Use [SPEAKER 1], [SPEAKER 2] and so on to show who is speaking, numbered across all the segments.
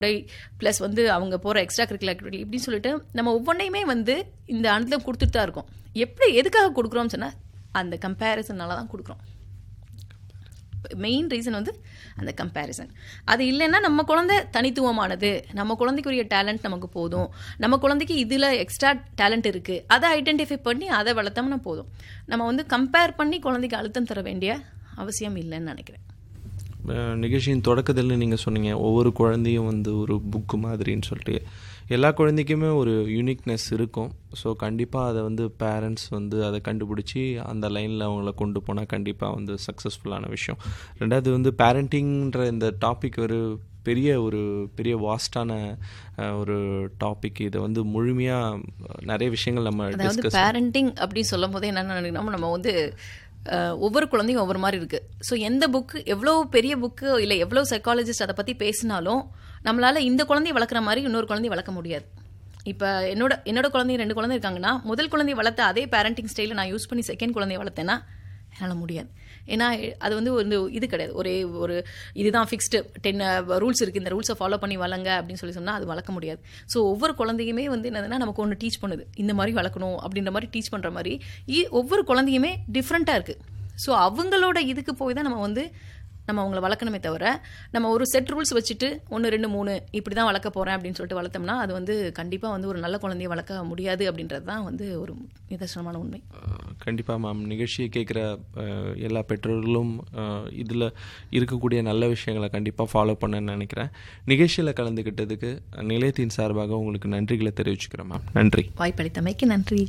[SPEAKER 1] உடை ப்ளஸ் வந்து அவங்க போகிற எக்ஸ்ட்ரா கரிக்குலர் ஆக்டிவிட்டி இப்படின்னு சொல்லிட்டு நம்ம ஒவ்வொன்றையுமே வந்து இந்த அனுதம் கொடுத்துட்டு தான் இருக்கோம் எப்படி எதுக்காக கொடுக்குறோம்னு சொன்னால் அந்த கம்பேரிசனால தான் கொடுக்குறோம் மெயின் ரீசன் வந்து அந்த கம்பேரிசன் அது இல்லைன்னா நம்ம குழந்தை தனித்துவமானது நம்ம குழந்தைக்குரிய டேலண்ட் நமக்கு போதும் நம்ம குழந்தைக்கு இதில் எக்ஸ்ட்ரா டேலண்ட் இருக்குது அதை ஐடென்டிஃபை பண்ணி அதை வளர்த்தோம்னா போதும் நம்ம வந்து கம்பேர் பண்ணி குழந்தைக்கு அழுத்தம் தர வேண்டிய அவசியம் இல்லைன்னு நினைக்கிறேன்
[SPEAKER 2] அஹ் நிகழ்ச்சியின் தொடக்கத்தில் நீங்கள் சொன்னீங்க ஒவ்வொரு குழந்தையும் வந்து ஒரு புக்கு மாதிரின்னு சொல்லிட்டு எல்லா குழந்தைக்குமே ஒரு யூனிக்னஸ் இருக்கும் ஸோ கண்டிப்பாக அதை வந்து பேரண்ட்ஸ் வந்து அதை கண்டுபிடிச்சி அந்த லைனில் அவங்கள கொண்டு போனால் கண்டிப்பாக வந்து சக்ஸஸ்ஃபுல்லான விஷயம் ரெண்டாவது வந்து பேரண்டிங்ன்ற இந்த டாபிக் ஒரு பெரிய ஒரு பெரிய வாஸ்டான ஒரு டாபிக் இதை வந்து முழுமையாக நிறைய விஷயங்கள் நம்ம
[SPEAKER 1] அதாவது
[SPEAKER 2] டிஸ்கஸ்
[SPEAKER 1] பேரண்டிங் அப்படின்னு சொல்லும் போதே என்ன நினைக்கிறோம் நம்ம வந்து அஹ், ஒவ்வொரு குழந்தையும் ஒவ்வொரு மாதிரி இருக்கு ஸோ எந்த புக்கு எவ்வளோ பெரிய புக்கு இல்லை எவ்வளோ சைக்காலஜிஸ்ட் அதை பற்றி பேசினாலும் நம்மளால இந்த குழந்தைய வளர்க்குற மாதிரி இன்னொரு குழந்தைய வளர்க்க முடியாது இப்போ என்னோட என்னோட குழந்தை ரெண்டு குழந்தை இருக்காங்கன்னா முதல் குழந்தைய வளர்த்த அதே பேரண்டிங் ஸ்டைலை நான் யூஸ் பண்ணி செகண்ட் குழந்தைய வளர்த்தேன்னா என்னால் முடியாது ஏன்னா அது வந்து ஒரு இது கிடையாது ஒரே ஒரு இதுதான் ஃபிக்ஸ்டு டென் ரூல்ஸ் இருக்குது இந்த ரூல்ஸை ஃபாலோ பண்ணி வளங்க அப்படின்னு சொல்லி சொன்னால் அது வளர்க்க முடியாது ஸோ ஒவ்வொரு குழந்தையுமே வந்து என்னதுன்னா நமக்கு ஒன்று டீச் பண்ணுது இந்த மாதிரி வளர்க்கணும் அப்படின்ற மாதிரி டீச் பண்ணுற மாதிரி இ- ஒவ்வொரு குழந்தையுமே டிஃப்ரெண்ட்டாக இருக்குது ஸோ அவங்களோட இதுக்கு போய் தான் நம்ம வந்து நம்ம அவங்கள வளர்க்கணுமே தவிர நம்ம ஒரு செட் ரூல்ஸ் வச்சுட்டு ஒன்று ரெண்டு மூணு இப்படி தான் வளர்க்க போகிறேன் அப்படின்னு சொல்லிட்டு வளர்த்தோம்னா அது வந்து கண்டிப்பாக வந்து ஒரு நல்ல குழந்தைய வளர்க்க முடியாது அப்படின்றது தான் வந்து ஒரு நிதர்சனமான உண்மை
[SPEAKER 2] கண்டிப்பாக மேம் நிகழ்ச்சியை கேட்குற எல்லா பெற்றோர்களும் இதில் இருக்கக்கூடிய நல்ல விஷயங்களை கண்டிப்பாக ஃபாலோ பண்ணணும்னு நினைக்கிறேன் நிகழ்ச்சியில் கலந்துக்கிட்டதுக்கு நிலையத்தின் சார்பாக உங்களுக்கு நன்றிகளை தெரிவிச்சுக்கிறேன் மேம் நன்றி
[SPEAKER 1] வாய்ப்பளித்தமைக்கு நன்றி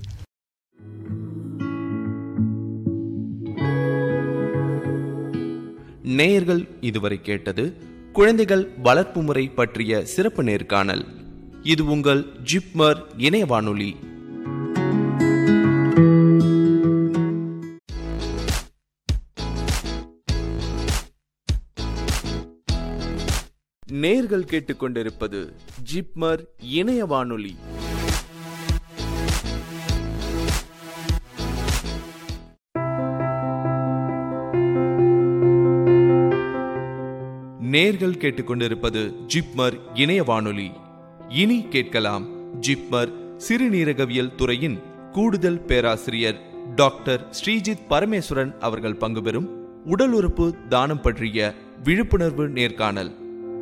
[SPEAKER 2] நேயர்கள் இதுவரை கேட்டது குழந்தைகள் வளர்ப்பு முறை பற்றிய சிறப்பு நேர்காணல் இது உங்கள் ஜிப்மர் இணைய வானொலி நேர்கள் கேட்டுக்கொண்டிருப்பது ஜிப்மர் இணைய வானொலி நேர்கள் கேட்டுக்கொண்டிருப்பது ஜிப்மர் இணைய வானொலி இனி கேட்கலாம் ஜிப்மர் சிறுநீரகவியல் துறையின் கூடுதல் பேராசிரியர் டாக்டர் ஸ்ரீஜித் பரமேஸ்வரன் அவர்கள் பங்குபெறும் உடல் உறுப்பு தானம் பற்றிய விழிப்புணர்வு நேர்காணல்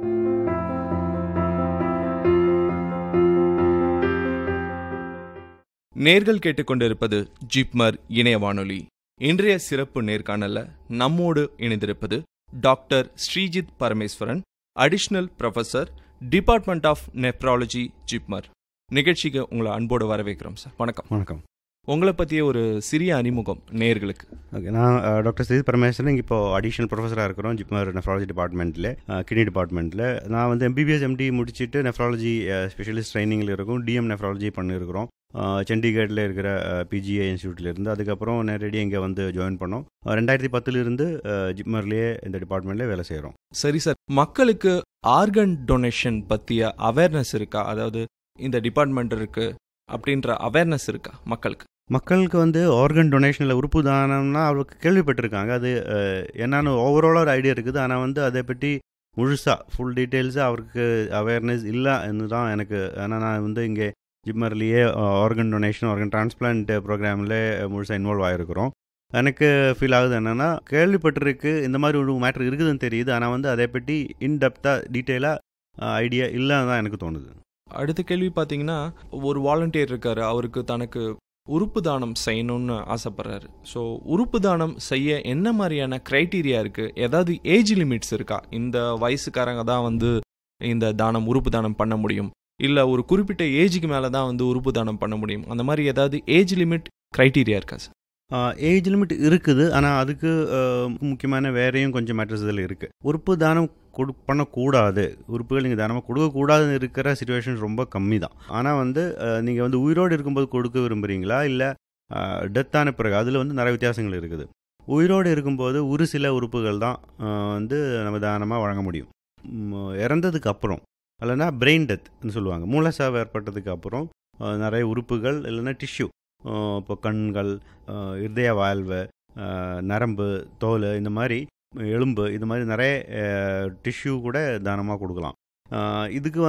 [SPEAKER 2] நேர்கள் கேட்டுக்கொண்டிருப்பது ஜிப்மர் இணைய வானொலி இன்றைய சிறப்பு நேர்காணல்ல நம்மோடு இணைந்திருப்பது doctor Sreejith Parameswaran additional professor department of nephrology JIPMER நிகழ்ச்சிக்கு உங்களை அன்போடு வரவேற்கிறோம் சார் வணக்கம்
[SPEAKER 3] வணக்கம்
[SPEAKER 2] உங்களை பற்றிய ஒரு சிறிய அறிமுகம் நேர்களுக்கு
[SPEAKER 3] ஓகே நான் அஹ், டாக்டர் ஸ்ரீ பரமேஸ்வரன் இங்கே இப்போ அடிஷனல் ப்ரொஃபஸராக இருக்கிறோம் ஜிப்மர் நெஃப்ராலஜி டிபார்ட்மெண்ட்டில் கிட்னி டிபார்ட்மெண்ட்டில் நான் வந்து எம்பிபிஎஸ் எம்டி முடிச்சுட்டு நெஃப்ராலஜி ஸ்பெஷலிஸ்ட் ட்ரைனிங்கில் இருக்கும் டிஎம் நெஃப்ராலஜி பண்ணியிருக்கிறோம் அஹ், சண்டிகரில் இருக்கிற பிஜிஐ இன்ஸ்டியூட்டில் இருந்து அதுக்கப்புறம் நேரடியாக இங்கே வந்து ஜாயின் பண்ணோம் அஹ், ரெண்டாயிரத்தி பத்துலேருந்து ஜிப்மர்லேயே இந்த டிபார்ட்மெண்ட்டில் வேலை செய்கிறோம்
[SPEAKER 2] சரி சார் மக்களுக்கு ஆர்கன் டொனேஷன் பற்றிய அவேர்னஸ் இருக்கா அதாவது இந்த டிபார்ட்மெண்ட் இருக்கு அப்படின்ற அவேர்னஸ் இருக்கா மக்களுக்கு
[SPEAKER 3] மக்களுக்கு வந்து ஆர்கன் டொனேஷனில் உறுப்பு தானம்னா அவருக்கு கேள்விப்பட்டிருக்காங்க அது அஹ், என்னன்னு ஓவராலாக ஒரு ஐடியா இருக்குது ஆனால் வந்து அதை பற்றி முழுசாக ஃபுல் டீட்டெயில்ஸாக அவருக்கு அவேர்னஸ் இல்லைன்னு தான் எனக்கு ஆனால் நான் வந்து இங்கே ஜிம்மர்லேயே ஆர்கன் டொனேஷன் ஆர்கன் டிரான்ஸ்பிளான்ட் ப்ரோக்ராமில் முழுசாக இன்வால்வ் ஆகிருக்கிறோம் எனக்கு ஃபீல் ஆகுது என்னென்னா கேள்விப்பட்டிருக்கு இந்த மாதிரி ஒரு மேட்ரு இருக்குதுன்னு தெரியுது ஆனால் வந்து அதை பற்றி இன்டெப்த்தாக டீட்டெயிலாக ஐடியா இல்லைன்னு தான் எனக்கு தோணுது
[SPEAKER 2] அடுத்த கேள்வி பார்த்தீங்கன்னா ஒரு வாலண்டியர் இருக்காரு அவருக்கு தனக்கு உறுப்பு தானம் செய்யணும்னு ஆசைப்படுறாரு ஸோ உறுப்பு தானம் செய்ய என்ன மாதிரியான க்ரைட்டீரியா இருக்கு ஏதாவது ஏஜ் லிமிட்ஸ் இருக்கா இந்த வயசுக்காரங்க தான் வந்து இந்த தானம் உறுப்பு தானம் பண்ண முடியும் இல்லை ஒரு குறிப்பிட்ட ஏஜுக்கு மேலே தான் வந்து உறுப்பு தானம் பண்ண முடியும் அந்த மாதிரி ஏதாவது ஏஜ் லிமிட் க்ரைட்டீரியா இருக்கா சார்
[SPEAKER 3] ஏஜ் லிமிட் இருக்குது ஆனால் அதுக்கு அஹ், முக்கியமான வேறையும் கொஞ்சம் மேட்டர்ஸ் இதில் இருக்குது உறுப்பு தானம் கொடு பண்ணக்கூடாது உறுப்புகள் நீங்கள் தானமாக கொடுக்கக்கூடாதுன்னு இருக்கிற சுச்சுவேஷன் ரொம்ப கம்மி தான் ஆனால் வந்து நீங்கள் வந்து உயிரோடு இருக்கும்போது கொடுக்க விரும்புகிறீங்களா இல்லை டெத்தான பிறகு அதில் வந்து நிறைய வித்தியாசங்கள் இருக்குது உயிரோடு இருக்கும்போது ஒரு சில உறுப்புகள் தான் அஹ், வந்து நம்ம தானமாக வழங்க முடியும் ம், இறந்ததுக்கு அப்புறம் இல்லைன்னா பிரெயின் டெத்னு சொல்லுவாங்க மூலசாவு ஏற்பட்டதுக்கு அப்புறம் அஹ், நிறைய உறுப்புகள் இல்லைன்னா டிஷ்யூ இப்போ கண்கள் அஹ் இருதய வாழ்வு அஹ் நரம்பு தோல் இந்த மாதிரி எலும்பு இது மாதிரி நிறைய டிஷ்யூ கூட தானமாக கொடுக்கலாம் ஆஹ் இதுக்கு